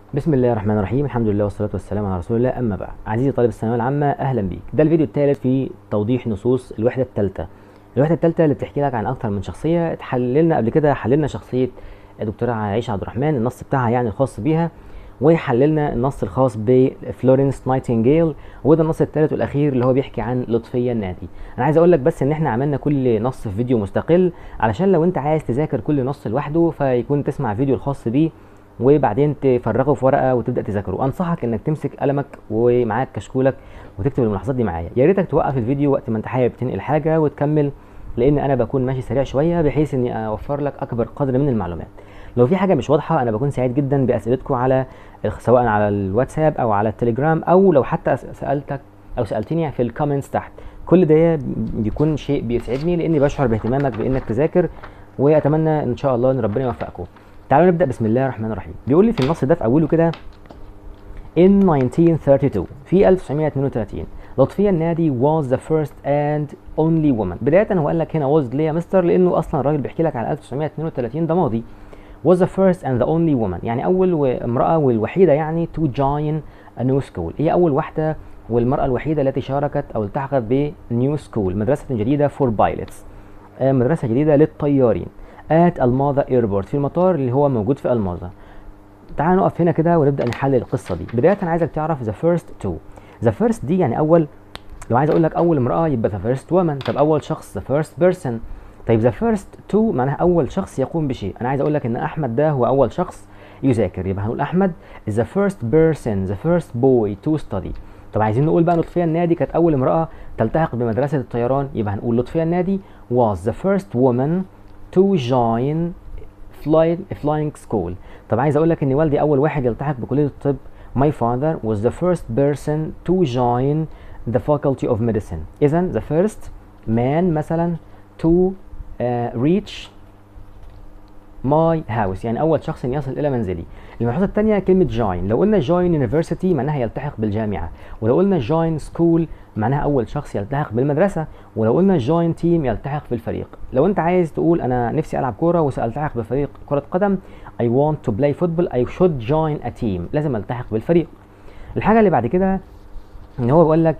بسم الله الرحمن الرحيم الحمد لله والصلاة والسلام على رسول الله أما بعد عزيزي طالب الثانوية العامة أهلا بيك ده الفيديو الثالث في توضيح نصوص الوحدة الثالثة الوحدة الثالثة اللي بتحكي لك عن أكتر من شخصية اتحللنا قبل كده حللنا شخصية الدكتورة عائشة عبد الرحمن النص بتاعها يعني الخاص بيها وحللنا النص الخاص بفلورنس نايتنجيل وده النص الثالث والاخير اللي هو بيحكي عن لطفيه النادي انا عايز اقول لك بس ان احنا عملنا كل نص في فيديو مستقل علشان لو انت عايز تذاكر كل نص لوحده فيكون تسمع فيديو الخاص بيه وبعدين تفرغه في ورقه وتبدا تذاكره انصحك انك تمسك قلمك ومعاك كشكولك وتكتب الملاحظات دي معايا يا ريتك توقف الفيديو وقت ما انت حابب تنقل حاجه وتكمل لان انا بكون ماشي سريع شويه بحيث اني اوفر لك اكبر قدر من المعلومات لو في حاجه مش واضحه انا بكون سعيد جدا باسئلتكم على سواء على الواتساب او على التليجرام او لو حتى سالتك او سالتني في الكومنتس تحت كل ده بيكون شيء بيسعدني لاني بشعر باهتمامك بانك تذاكر واتمنى ان شاء الله ان ربنا يوفقكم تعالوا نبدا بسم الله الرحمن الرحيم بيقول لي في النص ده في اوله كده in 1932 في 1932 لطفية النادي was the first and only woman بداية هو قال لك هنا was ليه يا مستر لأنه أصلا الراجل بيحكي لك على 1932 ده ماضي was the first and the only woman يعني أول امرأة والوحيدة يعني to join a new school هي أول واحدة والمرأة الوحيدة التي شاركت أو التحقت بنيو سكول مدرسة جديدة for pilots مدرسة جديدة للطيارين at الماظة ايربورت في المطار اللي هو موجود في الماظة تعال نقف هنا كده ونبدا نحلل القصه دي بدايه انا عايزك تعرف ذا فيرست تو ذا فيرست دي يعني اول لو عايز اقول لك اول امراه يبقى ذا فيرست وومن طب اول شخص ذا فيرست بيرسون طيب ذا فيرست تو معناها اول شخص يقوم بشيء انا عايز اقول لك ان احمد ده هو اول شخص يذاكر يبقى هنقول احمد is the first person the first boy to study طب عايزين نقول بقى لطفيه النادي كانت اول امراه تلتحق بمدرسه الطيران يبقى هنقول لطفيه النادي was the first woman to join flying, flying school طب عايز اقول لك ان والدي اول واحد يلتحق بكليه الطب my father was the first person to join the faculty of medicine اذا the first man مثلا to uh, reach my house يعني اول شخص يصل الى منزلي الملحوظه الثانيه كلمه join لو قلنا join university معناها يلتحق بالجامعه ولو قلنا join school معناها اول شخص يلتحق بالمدرسه ولو قلنا join team يلتحق بالفريق لو انت عايز تقول انا نفسي العب كوره وسالتحق بفريق كره قدم I want to play football I should join a team لازم التحق بالفريق الحاجه اللي بعد كده ان هو بيقول لك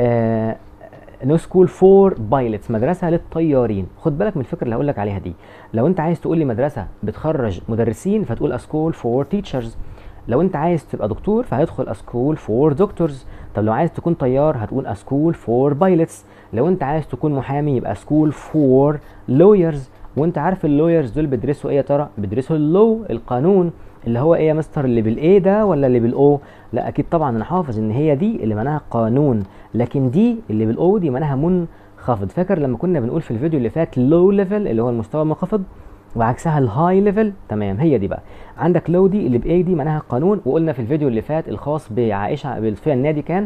نو سكول فور بايلتس مدرسه للطيارين خد بالك من الفكره اللي هقول لك عليها دي لو انت عايز تقول لي مدرسه بتخرج مدرسين فتقول اسكول فور تيتشرز لو انت عايز تبقى دكتور فهيدخل اسكول فور دكتورز طب لو عايز تكون طيار هتقول اسكول فور بايلتس لو انت عايز تكون محامي يبقى سكول فور لويرز وانت عارف اللويرز دول بيدرسوا ايه يا ترى بيدرسوا اللو القانون اللي هو ايه يا مستر اللي بالاي ده ولا اللي بالاو لا اكيد طبعا انا حافظ ان هي دي اللي معناها قانون لكن دي اللي بالاو دي معناها منخفض فاكر لما كنا بنقول في الفيديو اللي فات لو ليفل اللي هو المستوى المنخفض وعكسها الهاي ليفل تمام هي دي بقى عندك لو دي اللي باي دي معناها قانون وقلنا في الفيديو اللي فات الخاص بعائشه بالفئه النادي كان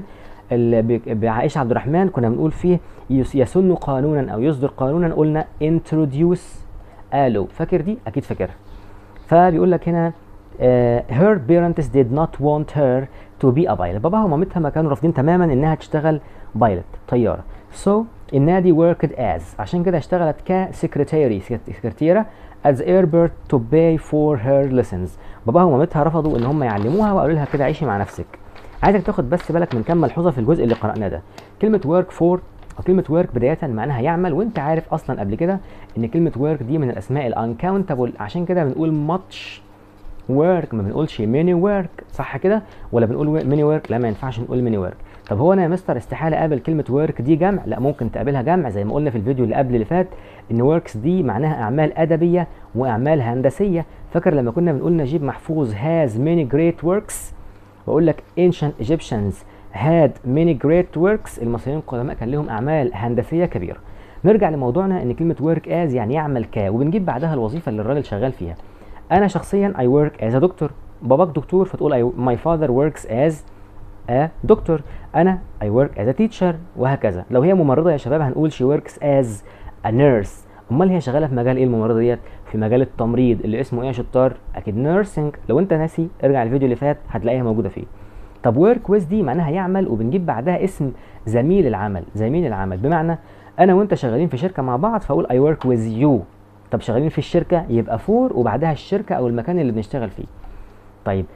بعائشه عبد الرحمن كنا بنقول فيه يسن قانونا او يصدر قانونا قلنا introduce الو فاكر دي اكيد فاكرها فبيقول لك هنا uh, her parents did not want her to be a pilot باباها ومامتها ما كانوا رافضين تماما انها تشتغل بايلوت طياره so النادي worked as عشان كده اشتغلت كسكرتيري سكرتيره as airport to pay for her lessons باباها ومامتها رفضوا ان هم يعلموها وقالوا لها كده عيشي مع نفسك عايزك تاخد بس بالك من كم ملحوظه في الجزء اللي قرأناه ده كلمه work for او كلمه ورك بدايه معناها يعمل وانت عارف اصلا قبل كده ان كلمه ورك دي من الاسماء الانكاونتابل عشان كده بنقول ماتش ورك ما بنقولش ميني ورك صح كده ولا بنقول ميني ورك لا ما ينفعش نقول ميني ورك طب هو انا يا مستر استحاله اقابل كلمه ورك دي جمع لا ممكن تقابلها جمع زي ما قلنا في الفيديو اللي قبل اللي فات ان وركس دي معناها اعمال ادبيه واعمال هندسيه فاكر لما كنا بنقول نجيب محفوظ هاز ماني جريت وركس بقول لك ancient Egyptians had many great works المصريين القدماء كان لهم اعمال هندسيه كبيره نرجع لموضوعنا ان كلمه work as يعني يعمل ك وبنجيب بعدها الوظيفه اللي الراجل شغال فيها انا شخصيا I work as a doctor باباك دكتور فتقول I, my father works as a doctor انا I work as a teacher وهكذا لو هي ممرضه يا شباب هنقول she works as a nurse امال هي شغاله في مجال ايه الممرضه ديت في مجال التمريض اللي اسمه ايه يا شطار اكيد نيرسينج لو انت ناسي ارجع الفيديو اللي فات هتلاقيها موجوده فيه طب ورك ويز دي معناها يعمل وبنجيب بعدها اسم زميل العمل زميل العمل بمعنى انا وانت شغالين في شركه مع بعض فاقول اي ورك ويز يو طب شغالين في الشركه يبقى فور وبعدها الشركه او المكان اللي بنشتغل فيه طيب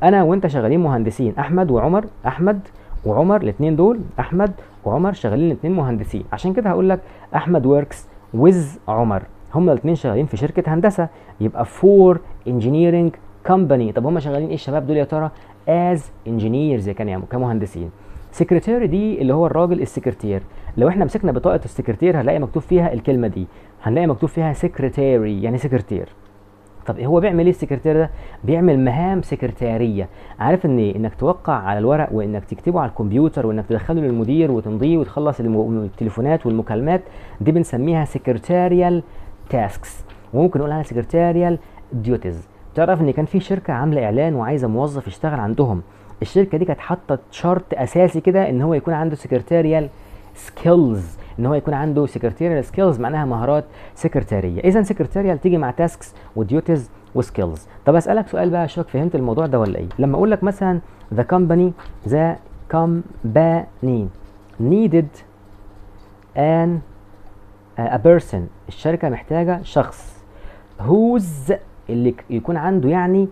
انا وانت شغالين مهندسين احمد وعمر احمد وعمر الاثنين دول احمد وعمر شغالين الاثنين مهندسين عشان كده هقول لك احمد وركس ويز عمر هما الاثنين شغالين في شركه هندسه يبقى فور انجينيرنج كومباني طب هما شغالين ايه الشباب دول يا ترى از انجينيرز كان كمهندسين سكرتير دي اللي هو الراجل السكرتير لو احنا مسكنا بطاقه السكرتير هنلاقي مكتوب فيها الكلمه دي هنلاقي مكتوب فيها سكرتيري يعني سكرتير طب هو بيعمل ايه السكرتير ده بيعمل مهام سكرتاريه عارف ان انك توقع على الورق وانك تكتبه على الكمبيوتر وانك تدخله للمدير وتمضيه وتخلص الم- التليفونات والمكالمات دي بنسميها سكرتاريال تاسكس وممكن نقول عليها سكرتاريال ديوتيز تعرف ان كان في شركه عامله اعلان وعايزه موظف يشتغل عندهم الشركه دي كانت حاطه شرط اساسي كده ان هو يكون عنده سكرتاريال سكيلز ان هو يكون عنده سكرتيريال سكيلز معناها مهارات سكرتاريه اذا سكرتاريال تيجي مع تاسكس وديوتيز وسكيلز طب اسالك سؤال بقى اشوفك فهمت الموضوع ده ولا ايه لما اقول لك مثلا the company the company needed an a person الشركه محتاجه شخص whose اللي ك- يكون عنده يعني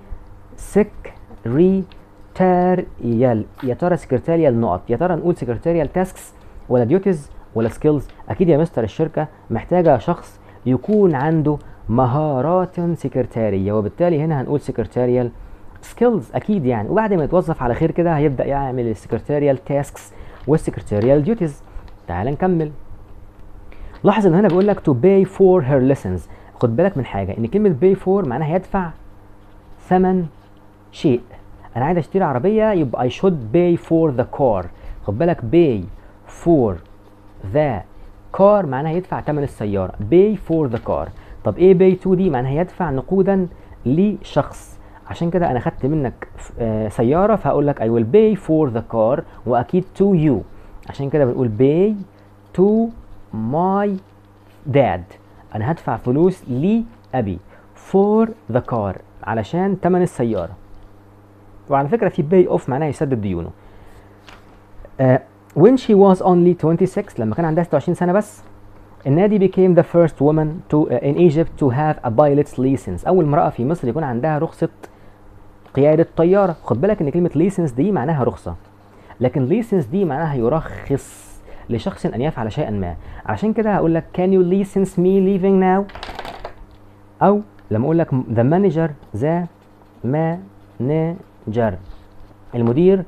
سكرتاريال يا ترى سكرتاريال نقط يا ترى نقول سكرتاريال تاسكس ولا ديوتيز ولا سكيلز اكيد يا مستر الشركه محتاجه شخص يكون عنده مهارات سكرتاريه وبالتالي هنا هنقول سكرتاريال سكيلز اكيد يعني وبعد ما يتوظف على خير كده هيبدا يعمل السكرتاريال تاسكس والسكرتاريال ديوتيز تعال نكمل لاحظ ان هنا بيقول لك to pay for her lessons خد بالك من حاجه ان كلمه pay for معناها يدفع ثمن شيء انا عايز اشتري عربيه يبقى I should pay for the car خد بالك pay for the car معناها يدفع ثمن السياره pay for the car طب ايه pay to دي معناها يدفع نقودا لشخص عشان كده انا خدت منك ف- آه، سياره فهقول لك I will pay for the car واكيد to you عشان كده بنقول pay to my dad انا هدفع فلوس لابي for the car علشان ثمن السياره وعلى فكره في باي اوف معناها يسدد ديونه آه when she was only 26 لما كان عندها 26 سنه بس النادي became the first woman to uh, in Egypt to have a pilot's license اول امراه في مصر يكون عندها رخصه قياده طياره خد بالك ان كلمه license دي معناها رخصه لكن license دي معناها يرخص لشخص ان يفعل شيئا ما عشان كده هقول لك can you license me leaving now او لما اقول لك the manager the manager المدير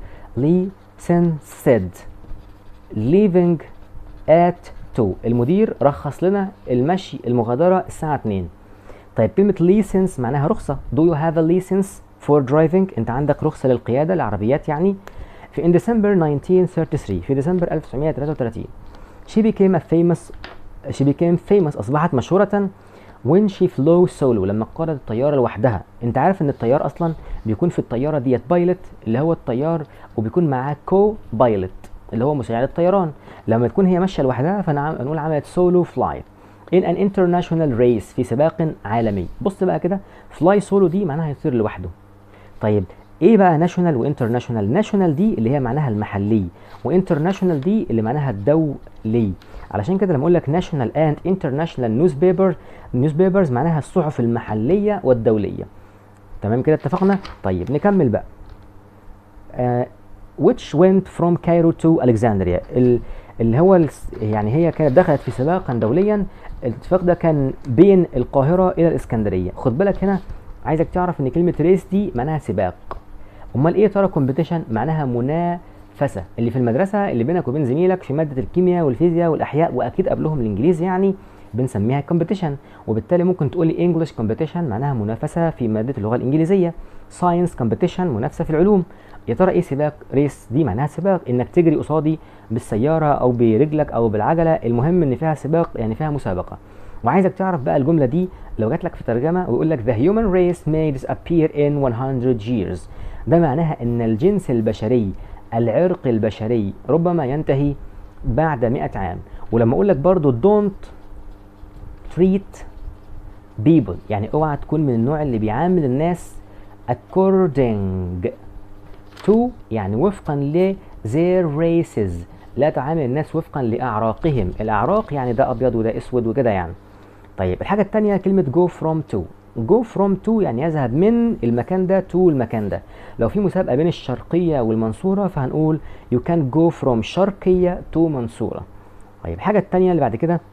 licensed leaving at 2 المدير رخص لنا المشي المغادرة الساعة 2 طيب كلمة license معناها رخصة do you have a license for driving انت عندك رخصة للقيادة العربيات يعني في in December 1933 في ديسمبر 1933 she became a famous she became famous أصبحت مشهورة when she flew solo لما قادت الطيارة لوحدها انت عارف ان الطيار اصلا بيكون في الطيارة ديت بايلوت اللي هو الطيار وبيكون معاه كو بايلوت اللي هو مساعد الطيران لما تكون هي ماشية لوحدها فنقول عملت سولو فلايت in an international race في سباق عالمي بص بقى كده فلاي سولو دي معناها يطير لوحده طيب ايه بقى ناشونال وانترناشونال ناشونال دي اللي هي معناها المحلي وانترناشونال دي اللي معناها الدولي علشان كده لما اقول لك ناشونال اند انترناشونال نيوز بيبر نيوز بيبرز معناها الصحف المحليه والدوليه تمام كده اتفقنا طيب نكمل بقى uh, which went from Cairo to Alexandria ال- اللي هو الس- يعني هي كانت دخلت في سباقا دوليا الاتفاق ده كان بين القاهرة إلى الإسكندرية خد بالك هنا عايزك تعرف إن كلمة ريس دي معناها سباق أمال إيه يا ترى كومبيتيشن معناها منافسة اللي في المدرسة اللي بينك وبين زميلك في مادة الكيمياء والفيزياء والأحياء وأكيد قبلهم الإنجليزي يعني بنسميها كومبيتيشن وبالتالي ممكن تقولي انجلش كومبيتيشن معناها منافسة في مادة اللغة الإنجليزية ساينس كومبيتيشن منافسة في العلوم يا ترى ايه سباق ريس دي معناها سباق انك تجري قصادي بالسياره او برجلك او بالعجله المهم ان فيها سباق يعني فيها مسابقه وعايزك تعرف بقى الجمله دي لو جات لك في ترجمه ويقول لك the human race may disappear in 100 years ده معناها ان الجنس البشري العرق البشري ربما ينتهي بعد 100 عام ولما اقول لك برضو don't treat people يعني اوعى تكون من النوع اللي بيعامل الناس according to يعني وفقا ل their races لا تعامل الناس وفقا لأعراقهم الأعراق يعني ده أبيض وده أسود وكده يعني طيب الحاجة التانية كلمة go from to go from to يعني يذهب من المكان ده to المكان ده لو في مسابقة بين الشرقية والمنصورة فهنقول you can go from شرقية to منصورة طيب الحاجة التانية اللي بعد كده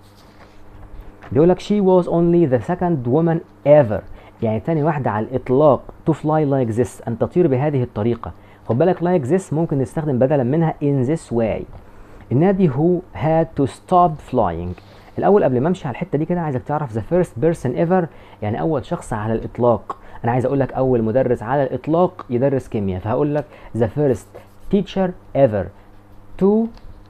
بيقول لك she was only the second woman ever يعني تاني واحدة على الإطلاق to fly like this أن تطير بهذه الطريقة خد بالك like this ممكن نستخدم بدلا منها in this way النادي who had to stop flying الأول قبل ما أمشي على الحتة دي كده عايزك تعرف the first person ever يعني أول شخص على الإطلاق أنا عايز أقول لك أول مدرس على الإطلاق يدرس كيمياء فهقول لك the first teacher ever to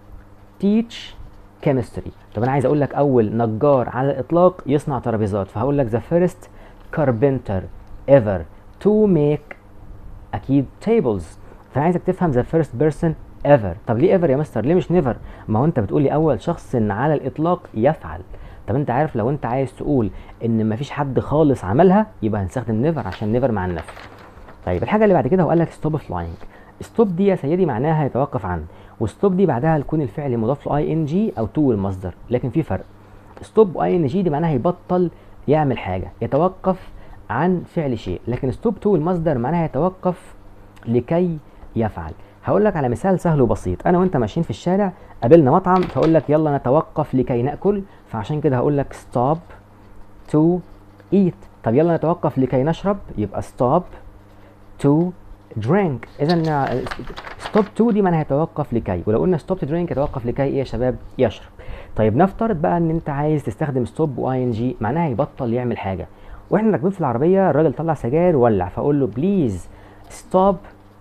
teach chemistry طب انا عايز اقول لك اول نجار على الاطلاق يصنع ترابيزات فهقول لك the first carpenter ever to make اكيد tables فانا عايزك تفهم the first person ever طب ليه ever يا مستر ليه مش never ما هو انت بتقول لي اول شخص إن على الاطلاق يفعل طب انت عارف لو انت عايز تقول ان مفيش حد خالص عملها يبقى هنستخدم never عشان never مع النفي طيب الحاجه اللي بعد كده هو قال لك stop flying stop دي يا سيدي معناها يتوقف عن وستوب دي بعدها يكون الفعل مضاف له اي ان جي او تو المصدر لكن في فرق ستوب اي ان جي دي معناها يبطل يعمل حاجه يتوقف عن فعل شيء لكن ستوب تو المصدر معناها يتوقف لكي يفعل هقول لك على مثال سهل وبسيط انا وانت ماشيين في الشارع قابلنا مطعم فاقول لك يلا نتوقف لكي ناكل فعشان كده هقول لك stop to eat طب يلا نتوقف لكي نشرب يبقى stop to drink اذا ستوب تو دي معناها يتوقف لكي ولو قلنا ستوب تو درينك يتوقف لكي ايه يا شباب يشرب طيب نفترض بقى ان انت عايز تستخدم ستوب واي ان جي معناها يبطل يعمل حاجه واحنا راكبين في العربيه الراجل طلع سجاير ولع فاقول له بليز ستوب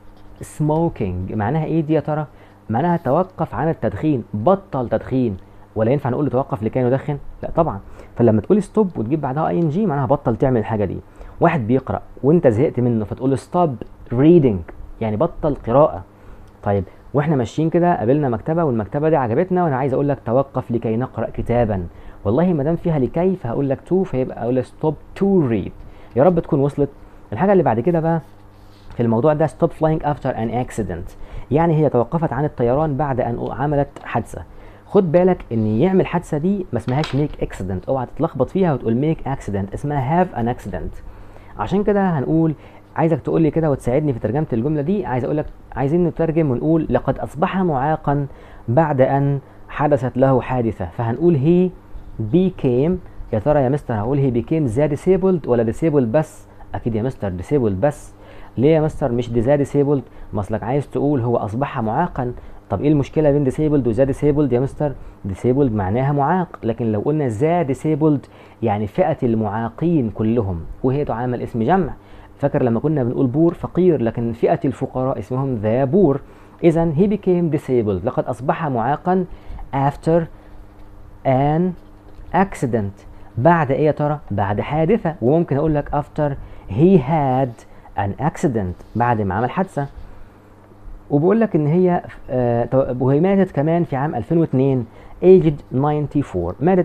سموكينج معناها ايه دي يا ترى معناها توقف عن التدخين بطل تدخين ولا ينفع نقول له توقف لكي ندخن لا طبعا فلما تقول ستوب وتجيب بعدها اي ان جي معناها بطل تعمل الحاجه دي واحد بيقرا وانت زهقت منه فتقول له ستوب ريدنج يعني بطل قراءه طيب واحنا ماشيين كده قابلنا مكتبه والمكتبه دي عجبتنا وانا عايز اقول لك توقف لكي نقرا كتابا والله ما دام فيها لكي فهقول لك تو فيبقى اقول لك ستوب تو ريد يا رب تكون وصلت الحاجه اللي بعد كده بقى في الموضوع ده stop flying after an accident يعني هي توقفت عن الطيران بعد ان عملت حادثه خد بالك ان يعمل حادثه دي ما اسمهاش ميك اكسيدنت اوعى تتلخبط فيها وتقول ميك اكسيدنت اسمها هاف ان اكسيدنت عشان كده هنقول عايزك تقول لي كده وتساعدني في ترجمه الجمله دي عايز اقول لك عايزين نترجم ونقول لقد اصبح معاقا بعد ان حدثت له حادثه فهنقول هي became يا ترى يا مستر هقول هي became ذا disabled ولا disabled بس اكيد يا مستر disabled بس ليه يا مستر مش ذا disabled ما اصلك عايز تقول هو اصبح معاقا طب ايه المشكله بين disabled وذا disabled يا مستر disabled معناها معاق لكن لو قلنا ذا disabled يعني فئه المعاقين كلهم وهي تعامل اسم جمع فاكر لما كنا بنقول بور فقير لكن فئة الفقراء اسمهم ذا بور إذا he became disabled لقد أصبح معاقا after an accident بعد إيه يا ترى؟ بعد حادثة وممكن أقول لك after he had an accident بعد ما عمل حادثة وبقول لك إن هي آه وهي ماتت كمان في عام 2002 aged 94 ماتت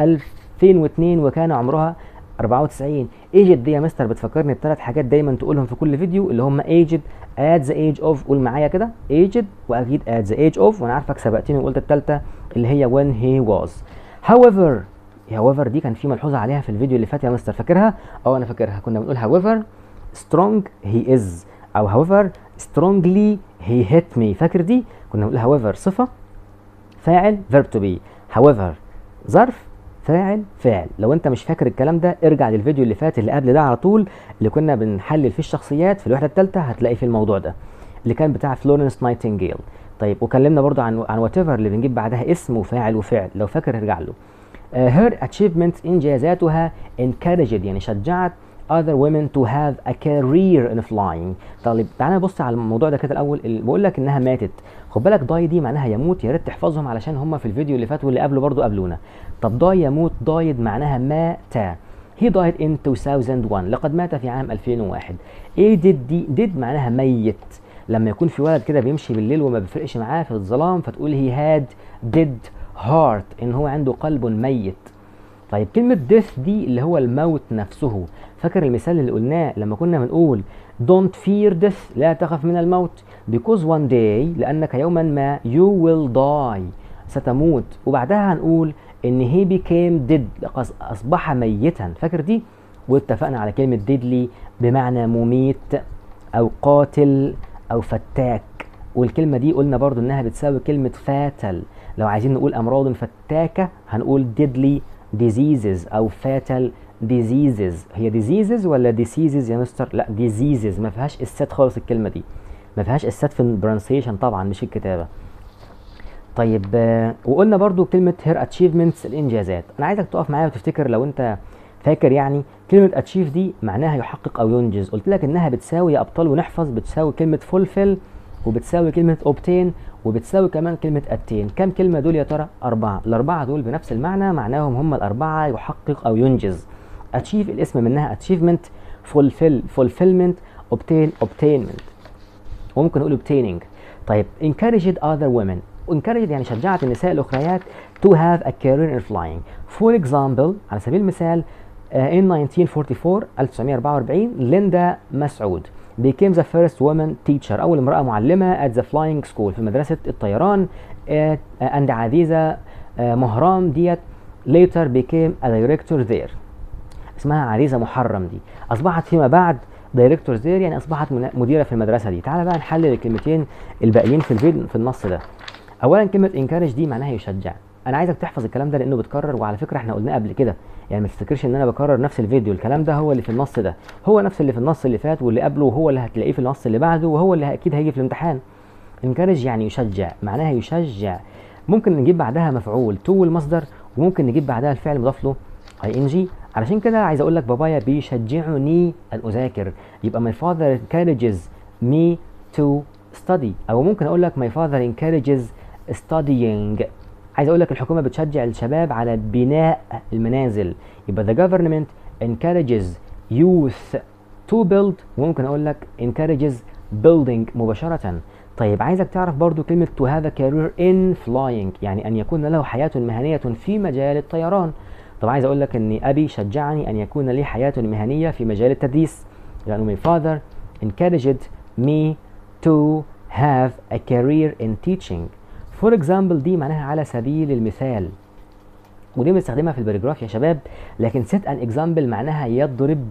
2002 وكان عمرها 94 ايجد دي يا مستر بتفكرني بثلاث حاجات دايما تقولهم في كل فيديو اللي هم ايجد at the age of قول معايا كده ايجد واكيد at the age of وانا عارفك سبقتني وقلت الثالثه اللي هي when he was however however دي كان في ملحوظه عليها في الفيديو اللي فات يا مستر فاكرها اه انا فاكرها كنا بنقول however strong he is او however strongly he hit me فاكر دي كنا بنقول however صفه فاعل verb to be however ظرف فاعل فاعل لو انت مش فاكر الكلام ده ارجع للفيديو اللي فات اللي قبل ده على طول اللي كنا بنحلل فيه الشخصيات في الوحده الثالثه هتلاقي فيه الموضوع ده اللي كان بتاع فلورنس نايتنجيل طيب وكلمنا برضو عن عن وات اللي بنجيب بعدها اسم وفاعل وفعل لو فاكر ارجع له uh, her achievements انجازاتها encouraged يعني شجعت other women to have a career in flying طيب تعالى نبص على الموضوع ده كده الاول بقول لك انها ماتت خد بالك داي دي معناها يموت يا ريت تحفظهم علشان هم في الفيديو اللي فات واللي قبله برضو قابلونا طب داي يموت دايد معناها مات he died in 2001 لقد مات في عام 2001 ايه did دي did معناها ميت لما يكون في ولد كده بيمشي بالليل وما بيفرقش معاه في الظلام فتقول he had dead heart ان هو عنده قلب ميت طيب كلمة death دي اللي هو الموت نفسه فاكر المثال اللي قلناه لما كنا بنقول don't fear death لا تخف من الموت because one day لأنك يوما ما you will die ستموت وبعدها هنقول ان he became dead أصبح ميتا فاكر دي واتفقنا على كلمة deadly بمعنى مميت أو قاتل أو فتاك والكلمة دي قلنا برضو إنها بتساوي كلمة fatal لو عايزين نقول أمراض فتاكة هنقول deadly diseases أو fatal diseases هي diseases ولا diseases يا مستر؟ لا diseases ما فيهاش السات خالص الكلمة دي ما فيهاش السات في البرونسيشن طبعا مش الكتابة طيب آه، وقلنا برضو كلمة هير اتشيفمنتس الانجازات انا عايزك تقف معايا وتفتكر لو انت فاكر يعني كلمة اتشيف دي معناها يحقق او ينجز قلت لك انها بتساوي يا ابطال ونحفظ بتساوي كلمة فولفيل وبتساوي كلمة اوبتين وبتساوي كمان كلمة اتين كم كلمة دول يا ترى أربعة الأربعة دول بنفس المعنى معناهم هم الأربعة يحقق أو ينجز اتشيف الاسم منها اتشيفمنت فولفيل فولفيلمنت اوبتين اوبتينمنت وممكن نقول obtaining طيب encouraged other women encouraged يعني شجعت النساء الأخريات to have a career in flying for example على سبيل المثال uh, in 1944 1944 ليندا مسعود became the first woman teacher أول امرأة معلمة at the flying school في مدرسة الطيران uh, and عزيزة uh, مهرام ديت later became a director there اسمها عريزه محرم دي اصبحت فيما بعد دايركتور زير يعني اصبحت من- مديره في المدرسه دي تعال بقى نحلل الكلمتين الباقيين في الفيديو في النص ده اولا كلمه انكارج دي معناها يشجع انا عايزك تحفظ الكلام ده لانه بيتكرر وعلى فكره احنا قلناه قبل كده يعني ما تفتكرش ان انا بكرر نفس الفيديو الكلام ده هو اللي في النص ده هو نفس اللي في النص اللي فات واللي قبله وهو اللي هتلاقيه في النص اللي بعده وهو اللي اكيد هيجي في الامتحان encourage يعني يشجع معناها يشجع ممكن نجيب بعدها مفعول تو المصدر وممكن نجيب بعدها الفعل مضاف له اي ان جي علشان كده عايز اقول لك بابايا بيشجعني ان اذاكر يبقى my father encourages me to study او ممكن اقول لك my father encourages studying عايز اقول لك الحكومه بتشجع الشباب على بناء المنازل يبقى the government encourages youth to build وممكن اقول لك encourages building مباشرة طيب عايزك تعرف برضو كلمة to have a career in flying يعني أن يكون له حياة مهنية في مجال الطيران طب عايز أقول لك أن أبي شجعني أن يكون لي حياة مهنية في مجال التدريس لأنه my father encouraged me to have a career in teaching for example دي معناها على سبيل المثال ودي بنستخدمها في البريجراف يا شباب لكن set an example معناها يضرب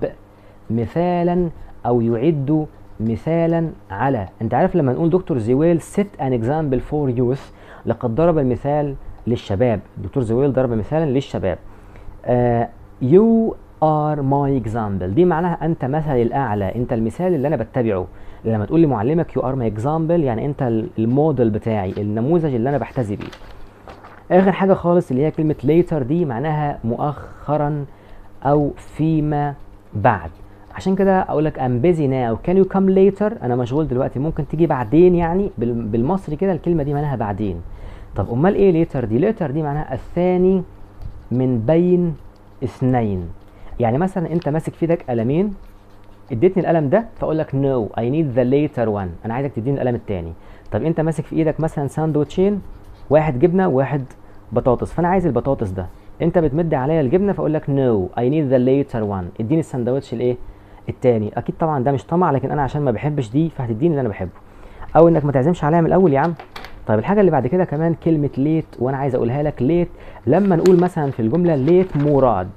مثالا او يعد مثالا على انت عارف لما نقول دكتور زويل set an example for youth لقد ضرب المثال للشباب دكتور زويل ضرب مثالا للشباب آه you are my example دي معناها انت مثلي الاعلى انت المثال اللي انا بتبعه لما تقول لمعلمك you are my example يعني انت ال- الموديل بتاعي النموذج اللي انا بحتذي بيه اخر حاجه خالص اللي هي كلمه later دي معناها مؤخرا او فيما بعد عشان كده اقول لك I'm busy now can you come later انا مشغول دلوقتي ممكن تيجي بعدين يعني بال- بالمصري كده الكلمه دي معناها بعدين طب امال ايه later دي later دي معناها الثاني من بين اثنين يعني مثلا انت ماسك في ايدك قلمين اديتني القلم ده فاقول لك نو اي نيد ذا later one انا عايزك تديني القلم التاني طب انت ماسك في ايدك مثلا ساندوتشين واحد جبنه وواحد بطاطس فانا عايز البطاطس ده انت بتمد عليا الجبنه فاقول لك نو اي نيد ذا later one اديني الساندوتش الايه التاني اكيد طبعا ده مش طمع لكن انا عشان ما بحبش دي فهتديني اللي انا بحبه او انك ما تعزمش عليا من الاول يا عم طيب الحاجه اللي بعد كده كمان كلمه ليت وانا عايز اقولها لك ليت لما نقول مثلا في الجمله ليت مراد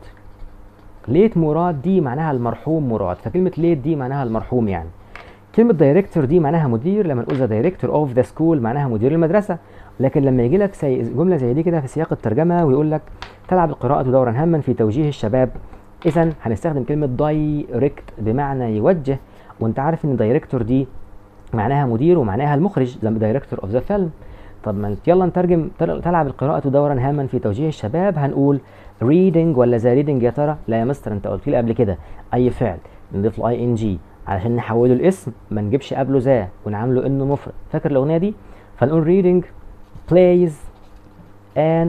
ليت مراد دي معناها المرحوم مراد فكلمه ليت دي معناها المرحوم يعني كلمة دايركتور دي معناها مدير لما نقول ذا دايركتور اوف ذا سكول معناها مدير المدرسة لكن لما يجي لك سي... جملة زي دي كده في سياق الترجمة ويقول لك تلعب القراءة دورا هاما في توجيه الشباب إذا هنستخدم كلمة دايركت بمعنى يوجه وأنت عارف إن دايركتور دي معناها مدير ومعناها المخرج زي دايركتور اوف ذا فيلم طب ما يلا نترجم تل- تلعب القراءة دورا هاما في توجيه الشباب هنقول reading ولا ذا ريدنج يا ترى لا يا مستر انت قلت لي قبل كده اي فعل نضيف له اي ان جي علشان نحوله الاسم ما نجيبش قبله ذا ونعامله انه مفرد فاكر الاغنيه دي فنقول reading plays an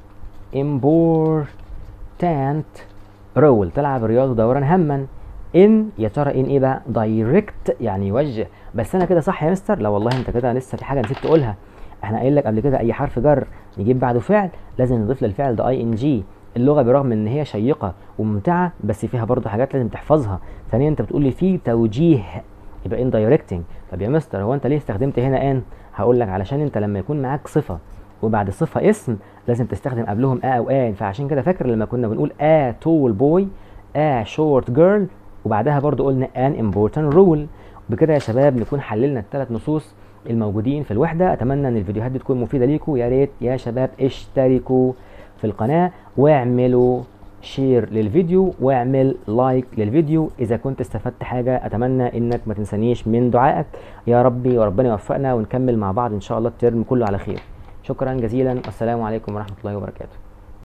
important role تلعب الرياضه دورا هاما ان يا ترى ان ايه بقى دايركت يعني يوجه بس انا كده صح يا مستر لا والله انت كده لسه في حاجه نسيت تقولها احنا قايل لك قبل كده اي حرف جر يجيب بعده فعل لازم نضيف للفعل ده اي ان جي اللغه برغم ان هي شيقه وممتعه بس فيها برضه حاجات لازم تحفظها ثانيا انت بتقول لي في توجيه يبقى ان دايركتنج طب يا مستر هو انت ليه استخدمت هنا ان هقول لك علشان انت لما يكون معاك صفه وبعد الصفه اسم لازم تستخدم قبلهم ا او ان فعشان كده فاكر لما كنا بنقول ا تول بوي a short girl وبعدها برضو قلنا an important rule بكده يا شباب نكون حللنا الثلاث نصوص الموجودين في الوحدة أتمنى أن الفيديوهات دي تكون مفيدة ليكم يا ريت يا شباب اشتركوا في القناة واعملوا شير للفيديو واعمل لايك للفيديو إذا كنت استفدت حاجة أتمنى إنك ما تنسانيش من دعائك يا ربي وربنا يوفقنا ونكمل مع بعض إن شاء الله الترم كله على خير شكرا جزيلا والسلام عليكم ورحمة الله وبركاته